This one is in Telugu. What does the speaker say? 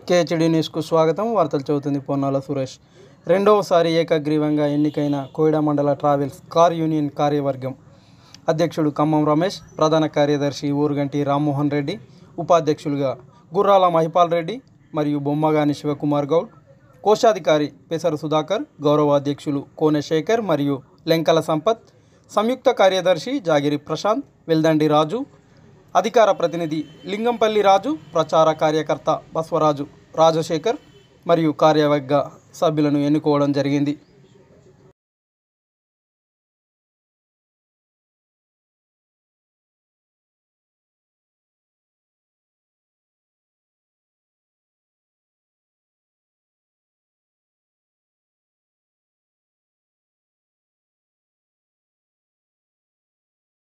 కేహెచ్డి న్యూస్కు స్వాగతం వార్తలు చదువుతుంది పొన్నాల సురేష్ రెండవసారి ఏకగ్రీవంగా ఎన్నికైన కోయిడా మండల ట్రావెల్స్ కార్ యూనియన్ కార్యవర్గం అధ్యక్షుడు ఖమ్మం రమేష్ ప్రధాన కార్యదర్శి ఊరుగంటి రామ్మోహన్ రెడ్డి ఉపాధ్యక్షులుగా గుర్రాల మహిపాల్ రెడ్డి మరియు బొమ్మగాని శివకుమార్ గౌడ్ కోశాధికారి పెసరు సుధాకర్ గౌరవ అధ్యక్షులు కోనె శేఖర్ మరియు లెంకల సంపత్ సంయుక్త కార్యదర్శి జాగిరి ప్రశాంత్ వెల్దండి రాజు అధికార ప్రతినిధి లింగంపల్లి రాజు ప్రచార కార్యకర్త బస్వరాజు రాజశేఖర్ మరియు కార్యవర్గ సభ్యులను ఎన్నుకోవడం జరిగింది